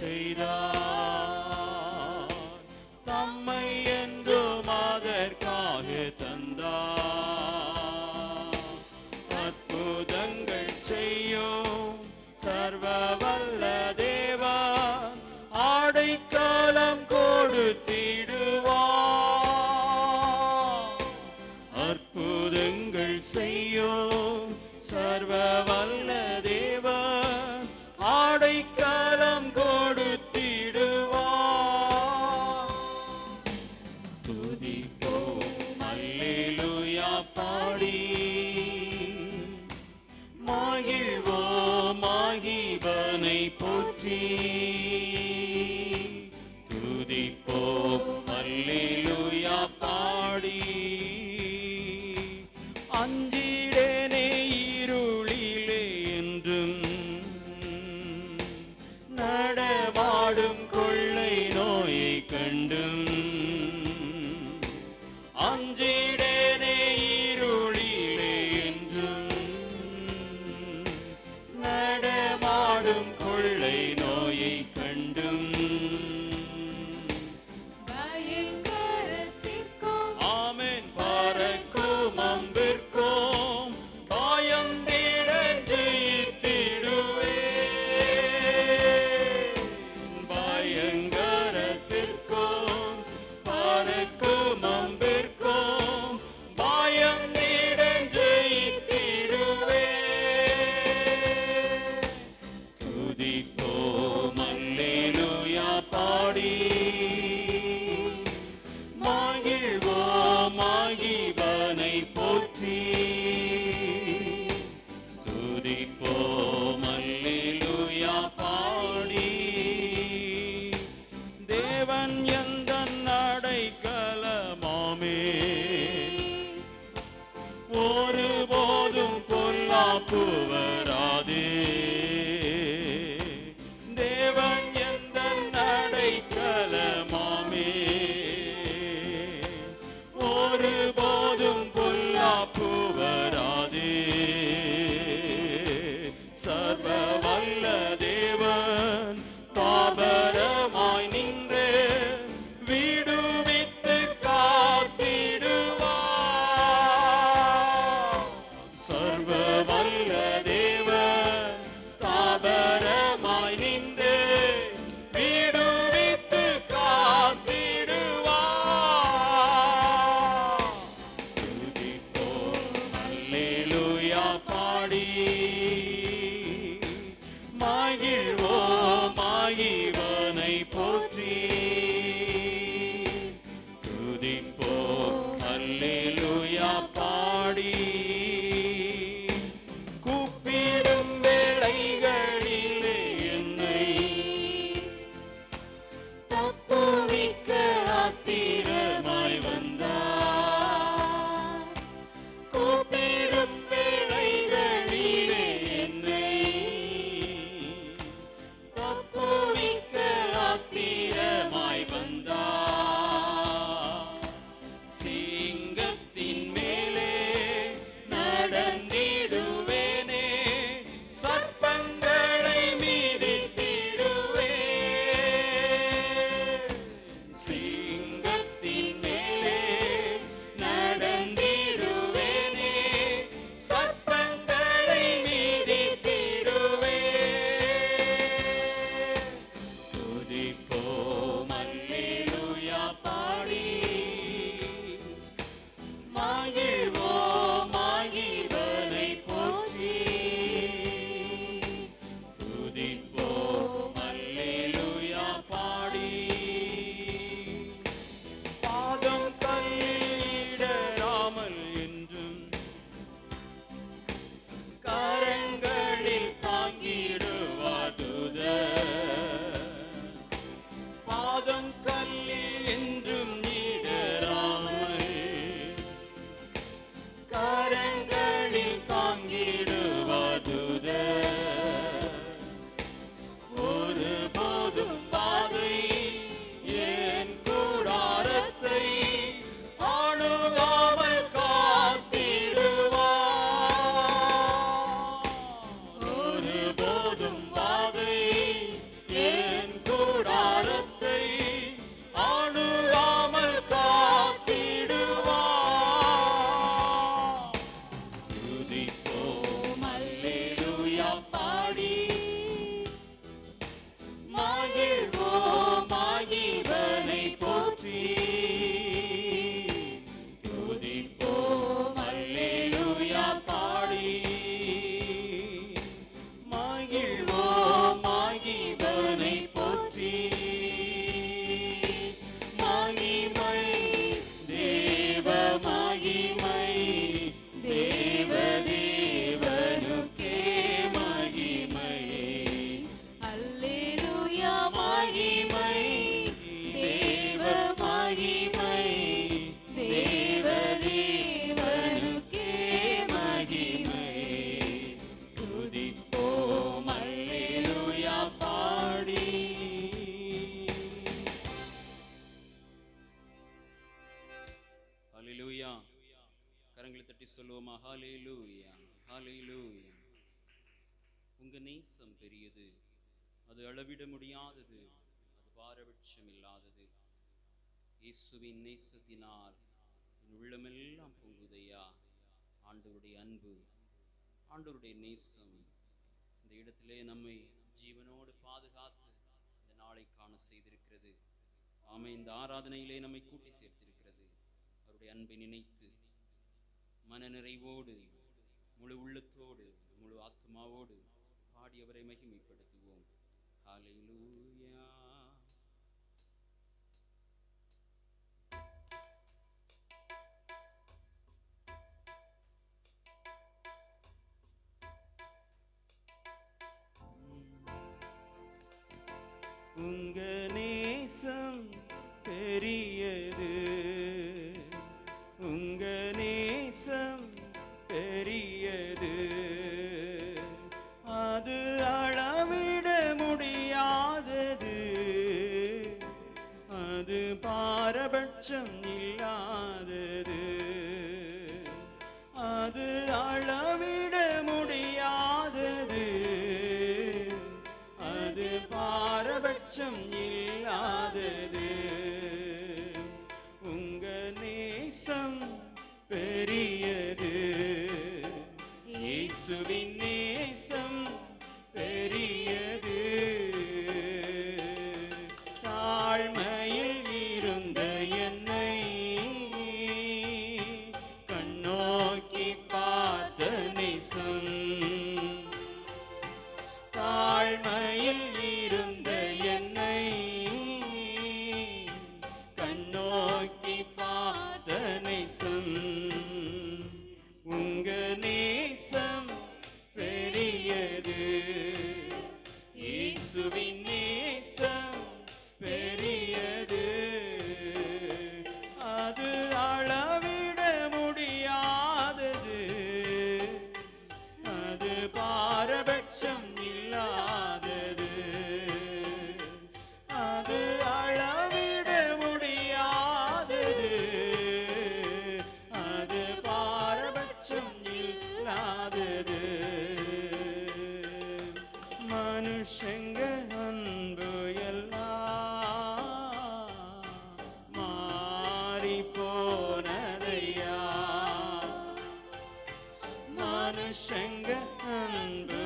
செய்தார் தம்மை என்றும் அதற்காக தந்தார் அற்புதங்கள் செய்யும் சர்வ வல்ல தேவா ஆடைக்காலம் கொடுத்திடுவார் அற்புதங்கள் செய்யும் சர்வ வல்ல தேவன் ஆடைக்காலம் கொடுத்திடுவார் துதிப்போம் அல்லேலூயா பாடி மகிழ்வோம் மகிபனை போற்றி துதிப்போம் அல்லேலூயா பாடி அஞ்சிடனே இருளிலே என்றும் நடமாடும் கொள்ளை நோயை கண்டும் அஞ்சிடனே இருளிலே என்றும் நடமாடும் கொள்ளை நோயை கண்டும் பயங்கரத்திற்கும் ஆமென் பறக்கும் அம்பிற்கும் பாயம் தேட ஜெயித்திடுவே பயங்கரத்திற்கும் பறக்கும் அம்பிற்கும் பாயம் தேட ஜெயித்திடுவே துதிப்போம் அல்லேலூயா பாடி மகிழ்வோம் மகிபனை போற்றி துதிப்போம் அல்லேலூயா பாடி தேவன் எந்த அடைக்கலமாமே ஒருபோதும் பொல்லாப்பு வராதே தேவன் எந்த அடைக்கலமாமே ஒருபோதும் பொல்லாப்பு வராதே சர்வ வல்ல தேவன் பாபரமாய் நின்று விடுவித்து காத்திடுவார் சர்வ வல்ல தேவன் தாபரமாய் நின்று விடுவித்து காத்திடுவார் துதிப்போம் அல்லேலூயா பாடி மகிழ்வோம் மகிழ்வனை போற்றி துதிப்போம் அல்லேலூயா பாடி கூப்பிடும் வேளைகளிலே என்னை தப்புவிக்க ஆத்திரமாய் வந்தார் கூப்பிடும் வேளைகளிலே என்னை தப்புவிக்க ஆத்திரமாய் ஹalleluya ஹalleluya உங்க நேசம் பெரியது அது அளவிட முடியாதது அது பாரபட்சம் இல்லாதது இயேசுவின் நேசத்தினால் என் உள்ளமெல்லாம் பொங்குதையா ஆண்டவருடைய அன்பு ஆண்டவருடைய நேசம் இந்த இடத்திலே நம்மை ஜீவனோடு பாதுகாத்து இந்த நாளை காண செய்திருக்கிறது ஆமை இந்த ஆராதனையிலே நம்மை கூட்டி சேர்த்திருக்கிறது அவருடைய அன்பை நினைத்து மனநிறைவோடு முழு உள்ளத்தோடு முழு ஆத்மாவோடு பாடி அவரை மகிமைப்படுத்துவோம் ஹalleluya உங்க நேசம் பெரியது உங்க நேசம் பெரியது அது அளவிட முடியாதது அது பாரபட்சம் இல்லாதது அது அளவிட முடியாதது அது பாரபட்சம் இல்லாதது உங்க நேசம் பெரியது இயேசுவின் நேசம் பெரியது தாழ்மையில் இருந்த என்னை கண்ணோக்கி பார்த்த நேசம் தாழ்மையில் இருந்த என்னை கண்ணோக்கி பார்த்த நேசம் உங்க நேசம் பெரியது இயேசுவின் நேசம் பெரியது அது அளவிட முடியாதது அது பாரபட்சம் இல்லாதது அது அளவிட முடியாதது அது பாரபட்சம் இல்லாதது மனுஷங்க அன்பு எல்லாம் மாறி போனதையா மனுஷங்க அன்பு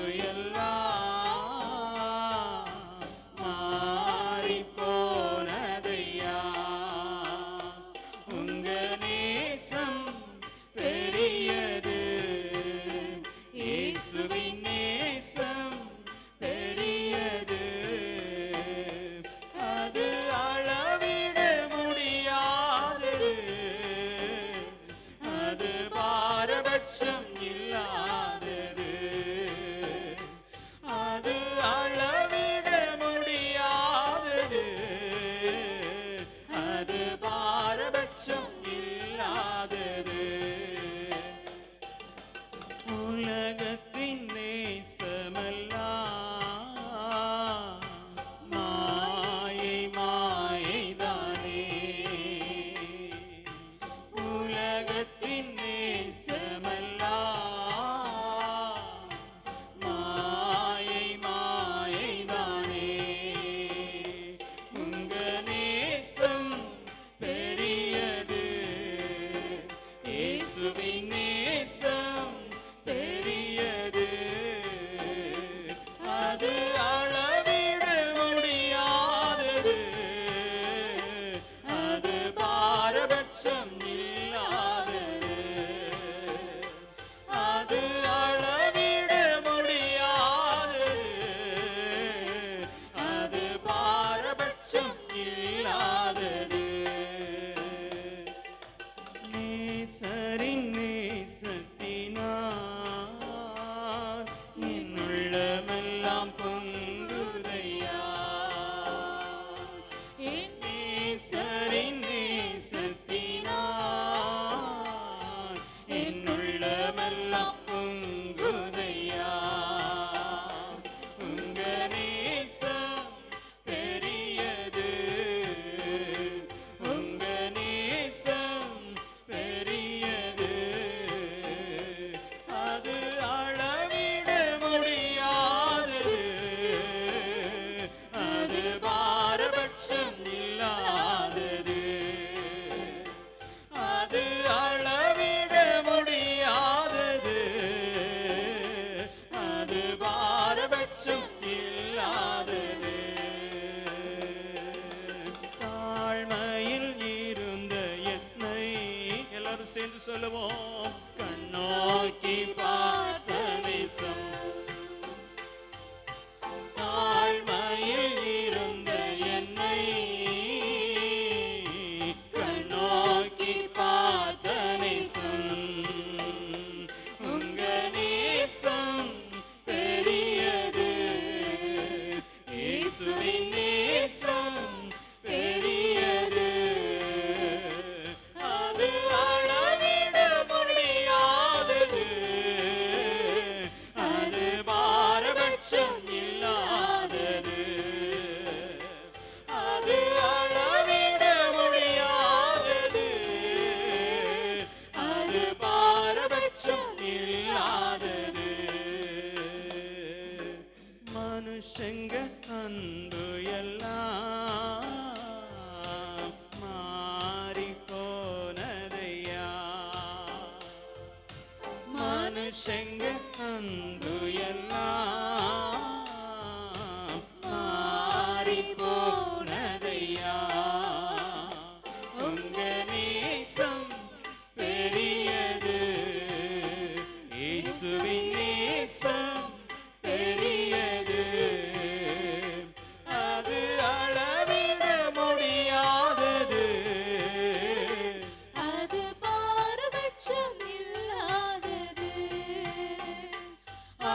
எல்லாம் மாறி போனதையா உங்க நேசம் பெரியது இயேசுவின் நேசம் பெரியது அது அளவிட முடியாதது அது பாரபட்சம் இல்லாதது அது அளவிட முடியாதது அது பாரபட்சம் இல்லாதது உலகத்தின் நேசமெல்லாம் மாயை மாயைதானே உலகத்தின் நேசமெல்லாம் மாயை மாயைதானே உங்க நேசம் பெரியது இயேசுவின் நேசம் பெரியது அது அளவிட முடியாதது அது பாரபட்சம் இல்லாதது அது அளவிட முடியாதது அது பாரபட்சம் இல்லாதது நேசரின் நேசத்தினார் என் உள்ளமெல்லாம் பொங்குதையா என் நேசரின் நேசத்தினார் என் உள்ளமெல்லாம் பொங்குதையா உங்க நேசம் பெரியது சொல்லுவோம் கண்ணோக்கி பார்த்த நேசம் தாழ்மையில் இருந்த என்னை கண்ணோக்கி பார்த்த நேசம் உங்க நேசம் பெரியது இயேசுவின் நேசம் பெரியது அது அளவிட முடியாதது அது பாரபட்சம் இல்லாதது அது அளவிட முடியாதது அது பாரபட்சம் இல்லாதது மனுஷங்க அன்பு எல்லாம் மாறி போனதையா மனுஷங்க அன்பு எல்லாம் மாறி போனதையா உங்க நேசம் பெரியது இயேசுவின் நேசம் பெரியது அது அளவிட முடியாதது அது பாரபட்சம் இல்லாதது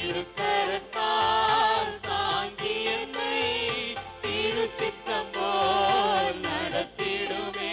திருக்கரத்தால் தாங்கி என்னை திருசித்தம் போல் நடத்திடுமே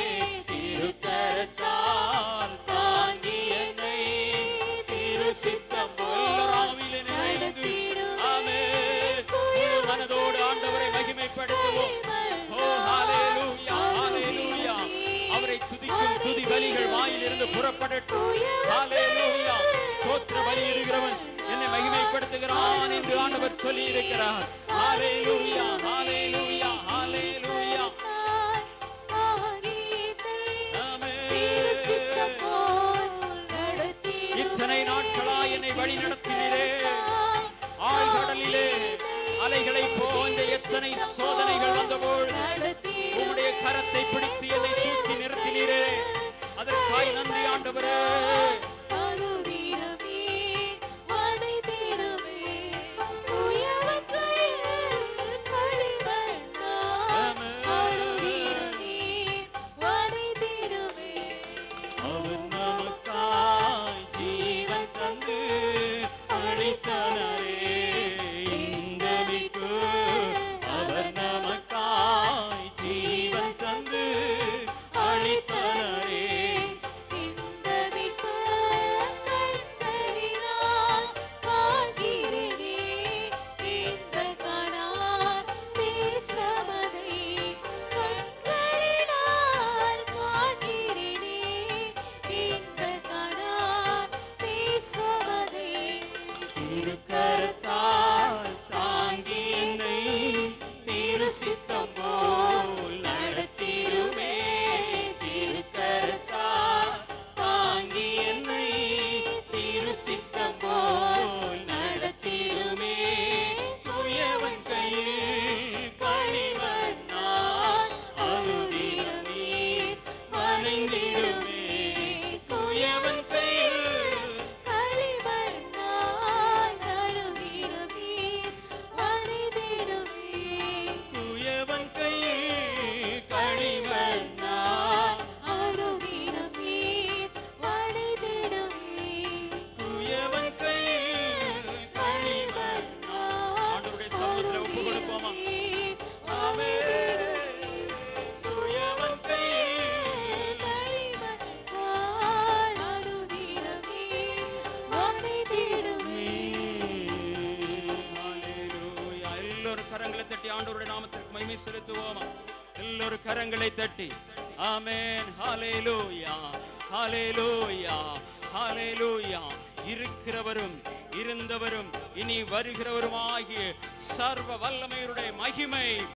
திருக்கரத்தால் தாங்கி என்னை திருசித்தம் போல் ஆவியிலே நிறைந்து ஆமென். முழு மனதோடு ஆண்டவரை மகிமைப்படுத்துவோம் ஓ ஹalleluya ஹalleluya அவரை துதிக்கும் துதி பலிகள் வாயிலிருந்து புறப்படட்டும் ஹalleluya ஸ்தோத்திர பலி இடுகிறவன் என்னை மகிமைப்படுத்துகிறான் என்று ஆண்டவர் சொல்லி இருக்கிறார் ஹalleluya ஹalleluya ஹalleluya இத்தனை நாட்களாய் என்னை வழி நடத்தினரே ஆழ்கடலிலே அலைகளை போன்ற எத்தனை சோதனைகள் வந்தபோது உம்முடைய கரத்தை பிடித்து என்னை தூக்கி நிறுத்தினீரே அதற்காய் நன்றி ஆண்டவரே அவர் நமக்காய் ஜீவன் தந்து அழைத்தனரே இந்த மீட்பு அவர் நமக்காய் ஜீவன் தந்து அழைத்தனரே திருக்கரத்தால் தாங்கி என்னை திருசித்தம் போல் நடத்திடுமே திருக்கரத்தால் தாங்கி என்னை திருசித்தம் போல் நடத்திடுமே துயவன் கையில் களிமண்ணா அனுதினம் நீர் வணைந்திடுமே துயவன் கையில் துயவன் கையில் களிமண்ணா துயவன் கையில் களிமண்ணா ஆண்டவருடைய சமூகத்தில் ஒப்பு கொடுப்போமா ஆமென். துயவன் கையில் ஹalleluya. எல்லோரும் கரங்களை தட்டி ஆண்டவருடைய நாமத்திற்கு மகிமை செலுத்துவோமா எல்லோரும் கரங்களை தட்டி ஆமென் ஹalleluya ஹalleluya ஹalleluya இருக்கிறவரும் இருந்தவரும் இனி வருகிறவருமாகிய சர்வ வல்லமையுடைய மகிமை